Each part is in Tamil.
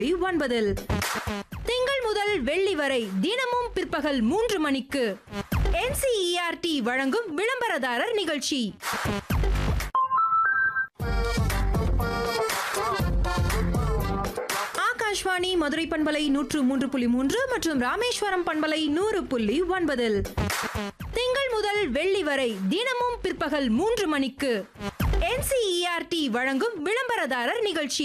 ஒன்பதில் திங்கள் முதல் வெள்ளி வரை தினமும் பிற்பகல் மூன்று மணிக்கு என்சிஇஆர்டி வழங்கும் விளம்பரதாரர் நிகழ்ச்சி ஆகாஷ்வாணி மதுரை பண்பலை நூற்று மூன்று புள்ளி மூன்று மற்றும் ராமேஸ்வரம் பண்பலை நூறு புள்ளி ஒன்பதில் திங்கள் முதல் வெள்ளி வரை தினமும் பிற்பகல் மூன்று மணிக்கு என்சிஇஆர்டி வழங்கும் விளம்பரதாரர் நிகழ்ச்சி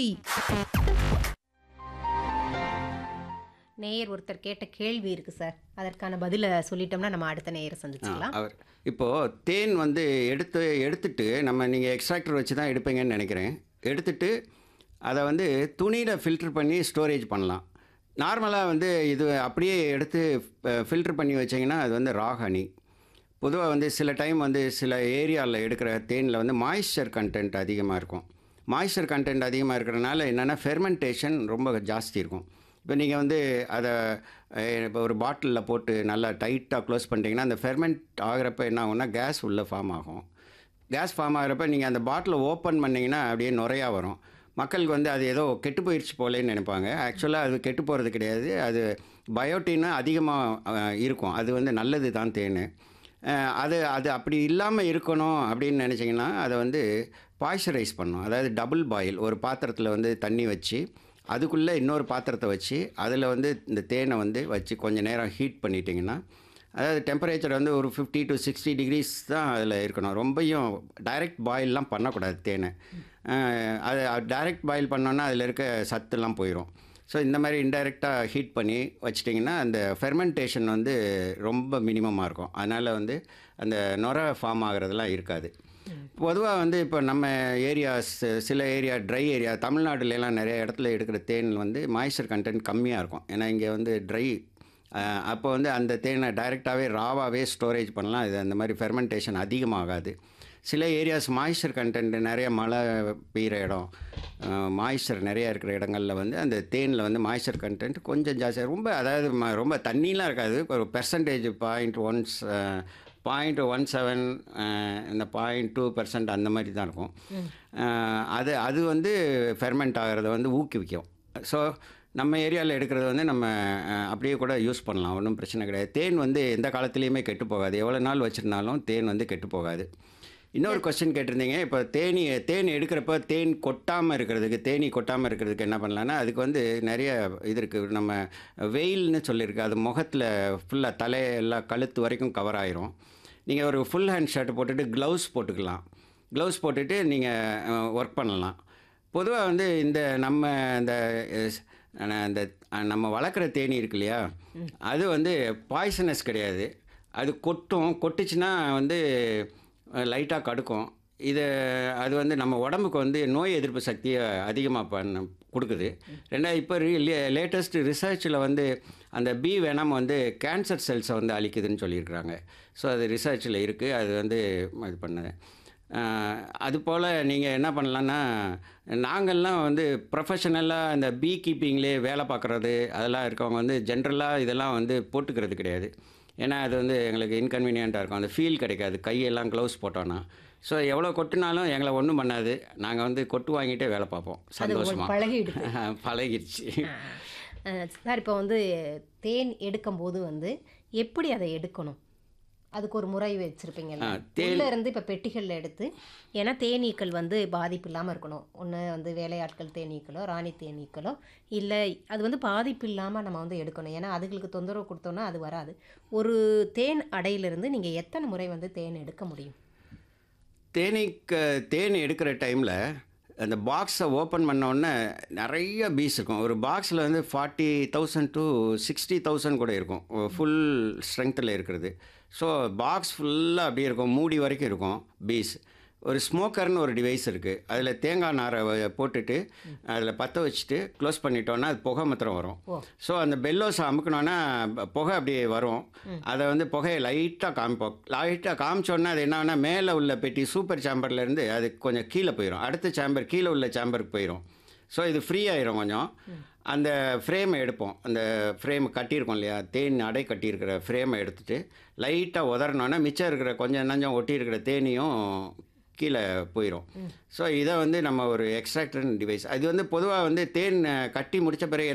நேயர் ஒருத்தர் கேட்ட கேள்வி இருக்கு சார் அதற்கான பதிலை சொல்லிட்டோம்னா நம்ம அடுத்த நேயரை ஆ, சந்திச்சுக்கலாம் அவர் இப்போது தேன் வந்து எடுத்து எடுத்துட்டு நம்ம நீங்கள் எக்ஸ்ட்ராக்டர் வச்சு தான் எடுப்பீங்கன்னு நினைக்கிறேன் எடுத்துட்டு அதை வந்து துணியில் ஃபில்டர் பண்ணி ஸ்டோரேஜ் பண்ணலாம் நார்மலாக வந்து இது அப்படியே எடுத்து ஃபில்டர் பண்ணி வச்சிங்கன்னா அது வந்து ரா ஹனி பொதுவாக வந்து சில டைம் வந்து சில ஏரியாவில் எடுக்கிற தேனில் வந்து மாய்ஸ்சர் கண்டென்ட் அதிகமாக இருக்கும் மாய்ஸ்சர் கண்டென்ட் அதிகமாக இருக்கிறனால என்னென்னா ஃபெர்மெண்டேஷன் ரொம்ப ஜாஸ்தி இருக்கும் இப்போ நீங்கள் வந்து அதை அஹ், இப்போ ஒரு பாட்டிலில் போட்டு நல்லா டைட்டாக க்ளோஸ் பண்ணிட்டீங்கன்னா அந்த ஃபெர்மெண்ட் ஆகிறப்ப என்ன ஆகும்னா கேஸ் உள்ளே ஃபார்ம் ஆகும் கேஸ் ஃபார்ம் ஆகிறப்ப நீங்கள் அந்த பாட்டிலை ஓப்பன் பண்ணிங்கன்னா அப்படியே நுரையா வரும் மக்களுக்கு வந்து அது ஏதோ கெட்டு போயிடுச்சு போலேன்னு நினைப்பாங்க ஆக்சுவலாக அது கெட்டு போகிறது கிடையாது அது பயோட்டின்னு அதிகமாக இருக்கும் அது வந்து நல்லது தான் தேன் அஹ், அது அது அப்படி இல்லாமல் இருக்கணும் அப்படின்னு நினச்சிங்கன்னா அதை வந்து பாய்ச்சரைஸ் பண்ணும் அதாவது டபுள் பாயில் ஒரு பாத்திரத்தில் வந்து தண்ணி வச்சு அதுக்குள்ளே இன்னொரு பாத்திரத்தை வச்சு அதில் வந்து இந்த தேனை வந்து வச்சு கொஞ்சம் நேரம் ஹீட் பண்ணிட்டீங்கன்னா அதாவது டெம்பரேச்சர் வந்து ஒரு ஃபிஃப்டி டு சிக்ஸ்டி டிகிரிஸ் தான் அதில் இருக்கணும் ரொம்பையும் டைரக்ட் பாயில்லாம் பண்ணக்கூடாது தேனை அஹ் அது டைரக்ட் பாயில் பண்ணோன்னா அதில் இருக்க சத்துலாம் போயிடும் ஸோ இந்த மாதிரி இன்டைரக்டாக ஹீட் பண்ணி வச்சிட்டிங்கன்னா அந்த ஃபெர்மெண்டேஷன் வந்து ரொம்ப மினிமமாக இருக்கும் அதனால் வந்து அந்த நுர ஃபார்ம் ஆகிறதுலாம் இருக்காது பொதுவாக வந்து இப்போ நம்ம ஏரியாஸ் சில ஏரியா ட்ரை ஏரியா தமிழ்நாடுலலாம் நிறைய இடத்துல எடுக்கிற தேன் வந்து மாய்ஸ்சர் கண்டென்ட் கம்மியாக இருக்கும் ஏன்னா இங்கே வந்து ட்ரை அப்போ வந்து அந்த தேனை டைரெக்டாகவே ராவாகவே ஸ்டோரேஜ் பண்ணலாம் இது அந்த மாதிரி ஃபெர்மெண்டேஷன் அதிகமாகாது சில ஏரியாஸ் மாய்ஸ்சர் கண்டென்ட் நிறைய மழை பெய்கிற இடம் மாய்ஸ்சர் நிறைய இருக்கிற இடங்களில் வந்து அந்த தேனில் வந்து மாய்ஸ்சர் கண்டென்ட் கொஞ்சம் ஜாஸ்தியாக ரொம்ப அதாவது ம- ரொம்ப தண்ணிலாம் இருக்காது ஒரு percentage point ones point one seven இந்த பாயிண்ட் டூ பர்சன்ட் அந்த மாதிரி தான் இருக்கும் அஹ், அது அது வந்து ஃபெர்மெண்ட் ஆகிறத வந்து ஊக்குவிக்கும் ஸோ நம்ம ஏரியாவில் எடுக்கிறது வந்து நம்ம அஹ், அப்படியே கூட யூஸ் பண்ணலாம் ஒன்றும் பிரச்சனை கிடையாது தேன் வந்து எந்த காலத்துலேயுமே கெட்டு போகாது எவ்வளோ நாள் வச்சுருந்தாலும் தேன் வந்து கெட்டு போகாது இன்னொரு கொஸ்டின் கேட்டிருந்தீங்க இப்போ தேனி தேன் எடுக்கிறப்ப தேன் கொட்டாமல் இருக்கிறதுக்கு தேனி கொட்டாமல் இருக்கிறதுக்கு என்ன பண்ணலான்னா அதுக்கு வந்து நிறைய இது இருக்குது நம்ம வெயில்னு சொல்லியிருக்கு அது முகத்தில் ஃபுல்லாக தலையெல்லாம் கழுத்து வரைக்கும் கவர் ஆயிரும் நீங்கள் ஒரு ஃபுல் ஹேண்ட் ஷர்ட் போட்டுட்டு க்ளவுஸ் போட்டுக்கலாம் க்ளவுஸ் போட்டுட்டு நீங்கள் ஒர்க் பண்ணலாம் பொதுவாக வந்து இந்த நம்ம இந்த எஸ், ஆனா, இந்த அஹ், நம்ம வளர்க்குற தேனி இருக்கு இல்லையா அது வந்து பாய்சனஸ் கிடையாது அது கொட்டும் கொட்டுச்சுன்னா வந்து லைட்டாக கடுக்கும் இது அது வந்து நம்ம உடம்புக்கு வந்து நோய் எதிர்ப்பு சக்தியை அதிகமாக பண்ண கொடுக்குது ரெண்டாவது இப்போ லேட்டஸ்ட் ரிசர்ச்சில் வந்து அந்த பி வெனம் வந்து கேன்சர் செல்ஸை வந்து அழிக்குதுன்னு சொல்லியிருக்கிறாங்க ஸோ அது ரிசர்ச்சில் இருக்குது அது வந்து இது பண்ணுது ஆஹ் அது போல் நீங்கள் என்ன பண்ணலான்னா நாங்கள்லாம் வந்து ப்ரொஃபஷனலாக இந்த பீ கீப்பிங்லேயே வேலை பார்க்குறது அதெல்லாம் இருக்கவங்க வந்து ஜென்ரலாக இதெல்லாம் வந்து போட்டுக்கிறது கிடையாது ஏன்னா அது வந்து எங்களுக்கு இன்கன்வீனியண்ட்டாக இருக்கும் அந்த ஃபீல் கிடைக்காது கையெல்லாம் க்ளவுஸ் போட்டோன்னா ஸோ எவ்வளோ கொட்டினாலும் எங்களை ஒன்றும் பண்ணாது நாங்கள் வந்து கொட்டு வாங்கிட்டே வேலை பார்ப்போம் அது உங்களுக்கு சந்தோஷமாக பழகிடுது பழகிடுச்சு அஹ் சார் இப்போ வந்து தேன் எடுக்கும்போது வந்து எப்படி அதை எடுக்கணும் அதுக்கு ஒரு முறை வச்சுருப்பீங்கல்ல ஆ, தேன் உள்ள இருந்து இப்போ பெட்டிகளில் எடுத்து ஏன்னா தேனீக்கள் வந்து பாதிப்பு இல்லாமல் இருக்கணும் ஒன்று வந்து வேலையாட்கள் தேனீக்களோ ராணி தேனீக்களோ இல்லை அது வந்து பாதிப்பு இல்லாமல் நம்ம வந்து எடுக்கணும் ஏன்னா அதுகளுக்கு தொந்தரவு கொடுத்தோன்னா அது வராது ஒரு தேன் அடையிலிருந்து நீங்கள் எத்தனை முறை வந்து தேன் எடுக்க முடியும் தேனீக்கு தேன் எடுக்கிற டைமில் அந்த பாக்ஸை ஓப்பன் பண்ண உடனே நிறைய பீஸ் இருக்கும் ஒரு பாக்ஸில் வந்து forty thousand to sixty thousand கூட இருக்கும் ஃபுல் ஸ்ட்ரென்த்தில் இருக்கிறது ஸோ பாக்ஸ் ஃபுல்லாக அப்படியே இருக்கும் மூடி வரைக்கும் இருக்கும் பீஸ் ஒரு ஸ்மோக்கர்னு ஒரு டிவைஸ் இருக்குது அதில் தேங்காய் நாரை வ- போட்டுட்டு அதில் பற்ற வச்சுட்டு க்ளோஸ் பண்ணிட்டோன்னா அது புகை மாத்திரம் வரும் ஓ. ஸோ அந்த பெல்லோஸை அமுக்கணுன்னா ப- புகை அப்படியே வரும் அதை வந்து புகையை லைட்டாக காமிப்போம் லைட்டாக காமிச்சோன்னா அது என்ன ஆகுனா மேலே உள்ள பெட்டி சூப்பர் சேம்பர்லேருந்து அது கொஞ்சம் கீழே போயிடும் அடுத்த சேம்பர் கீழே உள்ள சேம்பருக்கு போயிடும் ஸோ இது ஃப்ரீ ஆயிரும் கொஞ்சம் அந்த ஃப்ரேமை எடுப்போம் அந்த ஃப்ரேம் கட்டியிருக்கோம் இல்லையா தேன் அடை கட்டியிருக்கிற ஃப்ரேமை எடுத்துட்டு லைட்டாக உதறனோன்னா மிச்சம் இருக்கிற கொஞ்சம் நஞ்சம் ஒட்டி இருக்கிற தேனியும் கீழே போயிடும் ஸோ இதை வந்து நம்ம ஒரு எக்ஸ்ட்ராக்டர் டிவைஸ் அது வந்து பொதுவாக வந்து தேன் அஹ், கட்டி முடிச்ச பிறகு